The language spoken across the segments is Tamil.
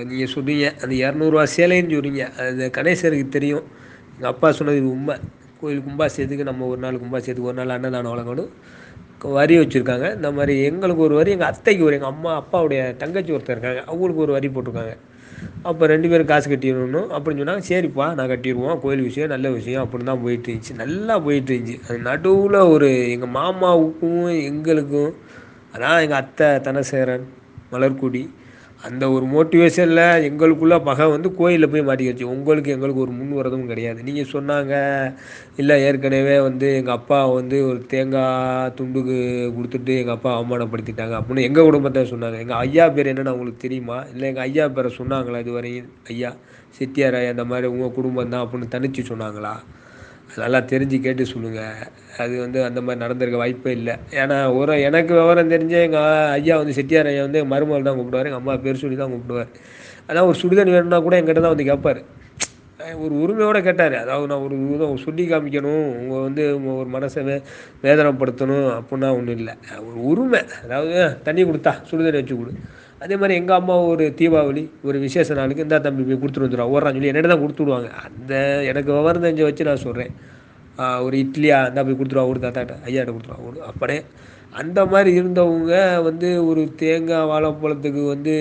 நீங்க சொன்னீங்க அந்த எரநூறுவா சேலைன்னு சொன்னீங்க அது கணேசருக்கு தெரியு எங்க அப்பா சொன்னது இது உண்ம கோயில் கும்பாபிஷேயத்துக்கு நம்ம ஒரு நாள் கும்பாபிஷேயத்துக்கு ஒரு நாள் அன்னதானம் வழங்கணும் வரி வச்சுருக்காங்க இந்த மாரி எங்களுக்கு ஒரு வரி எங்கள் அத்தைக்கு ஒரு எங்கள் அம்மா அப்பாவுடைய தங்கச்சி ஒருத்தர் இருக்காங்க அவங்களுக்கு ஒரு வரி போட்டிருக்காங்க அப்போ ரெண்டு பேரும் காசு கட்டிடணும் அப்படின்னு சொன்னாங்க சரிப்பா நான் கட்டிடுவோம் கோயில் விஷயம் நல்ல விஷயம் அப்படின்னு தான் போயிட்டு இருந்துச்சு நல்லா போயிட்டு இருந்துச்சு அது நடுவில் ஒரு எங்கள் மாமாவுக்கும் எங்களுக்கும் அதான் எங்கள் அத்தை தனசேகரன் மலர்க்கொடி அந்த ஒரு மோட்டிவேஷனில் எங்களுக்குள்ள பகை வந்து கோயிலில் போய் மாட்டிக்கிச்சு உங்களுக்கு எங்களுக்கு ஒரு முன் வரதும் கிடையாது நீங்கள் சொன்னாங்க இல்லை ஏற்கனவே வந்து எங்கள் அப்பா வந்து ஒரு தேங்காய் துண்டுக்கு கொடுத்துட்டு எங்கள் அப்பா அவமானப்படுத்திட்டாங்க அப்படின்னு எங்கள் குடும்பத்தை சொன்னாங்க எங்கள் ஐயா பேர் என்னன்னு அவங்களுக்கு தெரியுமா இல்லை எங்கள் ஐயா பேரை சொன்னாங்களா இது வரையும் ஐயா செட்டியார் ஐயா இந்த மாதிரி உங்கள் குடும்பம் தான் அப்படின்னு தனிச்சு சொன்னாங்களா நல்லா தெரிஞ்சு கேட்டு சொல்லுங்கள் அது வந்து அந்த மாதிரி நடந்திருக்க வாய்ப்பே இல்லை ஏன்னா ஒரு எனக்கு விவரம் தெரிஞ்ச எங்கள் ஐயா வந்து செட்டியார் ஐயா வந்து மருமகள் தான் கூப்பிடுவார் எங்கள் அம்மா பேர் சொல்லி தான் கூப்பிடுவார் அதான் ஒரு சுடுதண்ணி வேணும்னா கூட என்கிட்ட தான் வந்து கேட்பார் ஒரு உரிமையோடு கேட்டார் அதாவது நான் ஒரு விதம் சொல்லி காமிக்கணும் உங்கள் வந்து உங்க ஒரு மனசை வே வேதனைப்படுத்தணும் அப்புடின்னா ஒன்றும் இல்லை ஒரு உரிமை அதாவது தண்ணி கொடுத்தா சுடுதண்ணி வச்சு கொடு அதே மாதிரி எங்கள் அம்மா ஒரு தீபாவளி ஒரு விசேஷ நாளுக்கு இந்தா தம்பி போய் கொடுத்துட்டு வந்துடுவா ஓடுறான்னு சொல்லி என்னிட்ட தான் கொடுத்து விடுவாங்க அந்த எனக்கு விவரம் தெரிஞ்ச வச்சு நான் சொல்கிறேன் ஒரு இட்லியா இந்தா போய் கொடுத்துருவா ஒரு தாத்தாட்ட ஐயாட்ட கொடுத்துருவா கொடு அப்படியே அந்த மாதிரி இருந்தவங்க வந்து ஒரு தேங்காய் வாழைப்பழத்துக்கு வந்து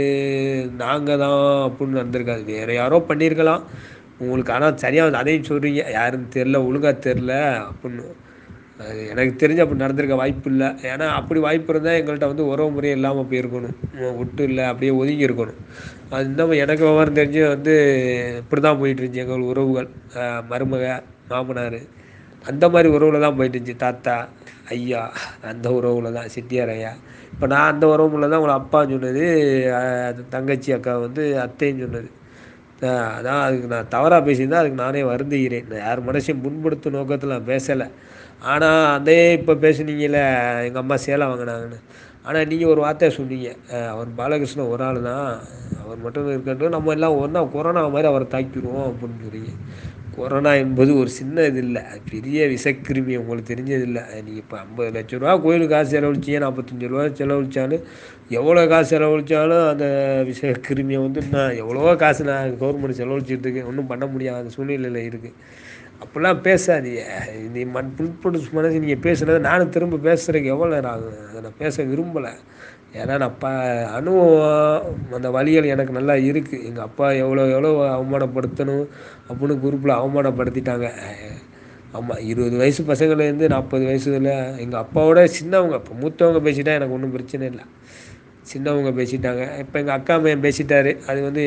நாங்கள் தான் அப்படின்னு நடந்திருக்காது வேறு யாரோ பண்ணியிருக்கலாம் உங்களுக்கு ஆனால் சரியாக அதையும் சொல்கிறீங்க யாருன்னு தெரில ஒழுங்கா தெரில அப்படின்னு அது எனக்கு தெரிஞ்சு அப்படி நடந்திருக்க வாய்ப்பு இல்லை ஏன்னா அப்படி வாய்ப்பு இருந்தால் எங்கள்கிட்ட வந்து உறவு முறையே இல்லாமல் போயிருக்கணும் ஒட்டும் இல்லை அப்படியே ஒதுங்கி இருக்கணும் அது இந்த எனக்கு விவரம் தெரிஞ்சு வந்து இப்படி தான் போயிட்டு இருந்துச்சு எங்கள் உறவுகள் மருமக மாமனார் அந்த மாதிரி உறவில் தான் போயிட்டு இருந்துச்சு தாத்தா ஐயா அந்த உறவில் தான் செட்டியார் ஐயா இப்போ நான் அந்த உறவுல தான் உங்களை அப்பான்னு சொன்னது தங்கச்சி அக்கா வந்து அத்தைன்னு சொன்னது அதான் அதுக்கு நான் தவறாக பேசியிருந்தேன் அதுக்கு நானே வருந்துகிறேன் நான் யார் மனசையும் புண்படுத்தும் நோக்கத்தில் நான் பேசலை ஆனால் அதே இப்போ பேசுனீங்கல்ல எங்கள் அம்மா சேலை வாங்கினாங்கன்னு ஆனால் நீங்கள் ஒரு வார்த்தை சொன்னீங்க அவர் பாலகிருஷ்ணன் ஒரு ஆள் தான் அவர் மட்டும் இருக்கட்டும் நம்ம எல்லாம் ஒன்றா கொரோனா மாதிரி அவரை தாக்கிடுவோம் அப்படின்னு சொல்றீங்க கொரோனா என்பது ஒரு சின்ன இது இல்லை அது பெரிய விஷக்கிருமி உங்களுக்கு தெரிஞ்சதில்லை நீங்கள் இப்போ ஐம்பது லட்ச ரூபா கோயிலுக்கு காசு செலவழிச்சிங்க நாற்பத்தஞ்சு ரூபா செலவழிச்சாலும் எவ்வளோ காசு செலவழிச்சாலும் அந்த விஷக்கிருமியை வந்து நான் எவ்வளவோ காசு நான் கவர்மெண்ட் செலவழிச்சிட்டு இருக்கேன் ஒன்றும் பண்ண முடியாத சூழ்நிலையில் இருக்குது அப்படிலாம் பேசாதீங்க நீ மண் புண்படு மனசு நீங்கள் பேசுனது நானும் திரும்ப பேசுகிறதுக்கு எவ்வளோ நேரம் ஆகும் அதை நான் பேச விரும்பலை ஏன்னா நான் ப அனுபவம் அந்த வழிகள் எனக்கு நல்லா இருக்குது எங்கள் அப்பா எவ்வளோ எவ்வளோ அவமானப்படுத்தணும் அப்படின்னு குரூப்பில் அவமானப்படுத்திட்டாங்க ஆமாம் இருபது வயசு பசங்கள்லேருந்து நாற்பது வயசுல எங்கள் அப்பாவோட சின்னவங்க இப்போ மூத்தவங்க பேசிட்டா எனக்கு ஒன்றும் பிரச்சனை இல்லை சின்னவங்க பேசிட்டாங்க இப்போ எங்கள் அக்கா பையன் பேசிட்டாரு அது வந்து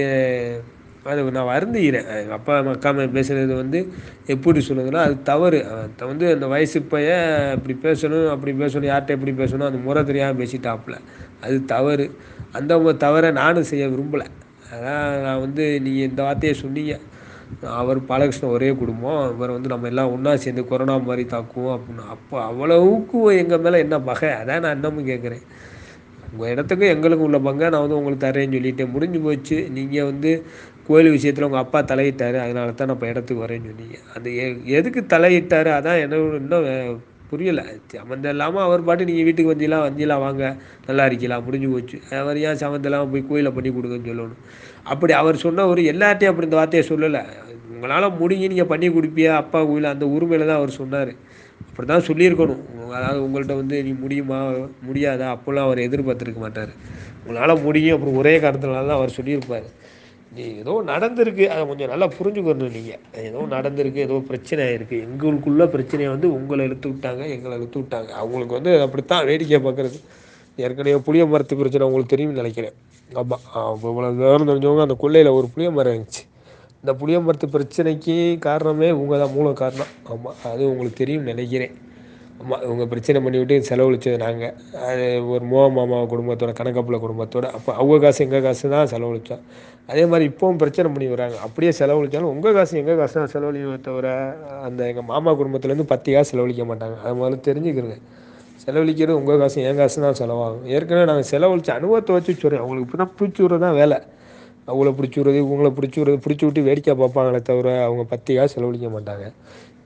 அது நான் வருந்துகிறேன் எங்கள் அப்பா அக்கா பையன் பேசுனது வந்து எப்படி சொல்லுதுன்னா அது தவறு அவன் வந்து அந்த வயசு பையன் இப்படி பேசணும் அப்படி பேசணும் யார்கிட்ட எப்படி பேசணும் அந்த முறை தெரியாமல் பேசிட்டாப்புல அது தவறு அந்த தவறை நானும் செய்ய விரும்பலை அதான் நான் வந்து நீங்கள் இந்த வார்த்தையை சொன்னீங்க அவர் பாலகிருஷ்ணன் ஒரே குடும்பம் இவரை வந்து நம்ம எல்லாம் ஒன்றா சேர்ந்து கொரோனா மாதிரி தாக்குவோம் அப்படின்னு அப்போ அவ்வளவுக்கு எங்கள் மேலே என்ன பகை அதான் நான் இன்னமும் கேட்குறேன் உங்கள் இடத்துக்கும் எங்களுக்கும் உள்ள பங்கை நான் வந்து உங்களுக்கு தரேன்னு சொல்லிட்டேன் முடிஞ்சு போச்சு நீங்கள் வந்து கோயில் விஷயத்தில் உங்கள் அப்பா தலையிட்டார் அதனால தான் நான் இப்போ இடத்துக்கு வரேன்னு சொன்னீங்க அந்த எ எதுக்கு தலையிட்டார் அதான் என்ன இன்னும் புரியலை சம்மந்தம் இல்லாமல் அவர் பாட்டு நீங்கள் வீட்டுக்கு வந்தீங்களா வந்தீங்களா வாங்க நல்லா இருக்கலாம் முடிஞ்சு போச்சு அவர் ஏன் சம்மந்தம் இல்லாமல் போய் கோயிலை பண்ணி கொடுங்கன்னு சொல்லணும் அப்படி அவர் சொன்னவர் எல்லார்ட்டையும் அப்படி இந்த வார்த்தையை சொல்லலை உங்களால் முடிஞ்சு நீங்கள் பண்ணி கொடுப்பியா அப்பா கோயில் அந்த உரிமையில் தான் அவர் சொன்னார் அப்படி தான் சொல்லியிருக்கணும் அதாவது உங்கள்கிட்ட வந்து நீ முடியுமா முடியாதா அப்போல்லாம் அவர் எதிர்பார்த்துருக்க மாட்டார் உங்களால் முடியும் அப்புறம் ஒரே காரணத்தினால தான் அவர் சொல்லியிருப்பார் நீ ஏதோ நடந்திருக்கு அதை கொஞ்சம் நல்லா புரிஞ்சுக்கணும் நீங்கள் ஏதோ நடந்திருக்கு ஏதோ பிரச்சனை ஆயிருக்கு எங்களுக்குள்ள பிரச்சனையை வந்து உங்களை இழுத்து விட்டாங்க எங்களை இழுத்து விட்டாங்க அவங்களுக்கு வந்து அப்படித்தான் வேடிக்கை பார்க்குறது ஏற்கனவே புளிய மரத்து பிரச்சனை உங்களுக்கு தெரியும்னு நினைக்கிறேன் ஆமாம் இவ்வளோ விவரம் தெரிஞ்சவங்க அந்த கொள்ளையில் ஒரு புளிய மரம் இருந்துச்சு இந்த புளிய மரத்து பிரச்சனைக்கு காரணமே இவங்க தான் மூல காரணம் ஆமாம் அது உங்களுக்கு தெரியும்னு நினைக்கிறேன் ஆமாம் இவங்க பிரச்சனை பண்ணிவிட்டு செலவழிச்சது நாங்கள் அது ஒரு மோக மாமா குடும்பத்தோட கணக்கப்பிள்ளை குடும்பத்தோட அப்போ அவங்க காசு எங்கள் காசு தான் செலவழித்தோம் அதே மாதிரி இப்போவும் பிரச்சனை பண்ணி வராங்க அப்படியே செலவழித்தாலும் உங்கள் காசு எங்கள் காசு தான் செலவழிக்க தவிர அந்த எங்கள் மாமா குடும்பத்துலேருந்து பத்து காசு செலவழிக்க மாட்டாங்க அது முதல்ல தெரிஞ்சுக்கிறங்க செலவழிக்கிறது உங்கள் காசு என் காசு தான் செலவாகும் ஏற்கனவே நாங்கள் செலவழிச்ச அனுபவத்தை வச்சு சொல்கிறேன் அவங்களுக்கு இப்போ தான் பிடிச்சி விட்றது தான் வேலை அவங்கள பிடிச்சி விட்றது இவங்கள பிடிச்சி விட்றது பிடிச்சி விட்டு வேடிக்கை பார்ப்பாங்களே தவிர அவங்க பத்து காசு செலவழிக்க மாட்டாங்க இப்போ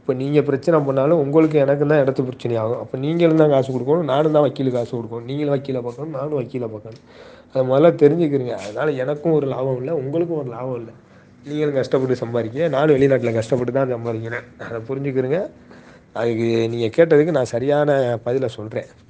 இப்போ நீங்கள் பிரச்சனை பண்ணாலும் உங்களுக்கு எனக்கும் தான் இடத்து பிரச்சனை ஆகும் அப்போ நீங்களும் தான் காசு கொடுக்கணும் நானும் தான் வக்கீலுக்கு காசு கொடுக்கணும் நீங்களும் வக்கீலை பார்க்கணும் நானும் வக்கீலை பார்க்கணும் அதை முதல்ல தெரிஞ்சுக்கிறங்க அதனால் எனக்கும் ஒரு லாபம் இல்லை உங்களுக்கும் ஒரு லாபம் இல்லை நீங்களும் கஷ்டப்பட்டு சம்பாதிக்க நானும் வெளிநாட்டில் கஷ்டப்பட்டு தான் சம்பாதிக்கிறேன் அதை புரிஞ்சுக்கிறங்க அதுக்கு நீங்கள் கேட்டதுக்கு நான் சரியான பதிலை சொல்கிறேன்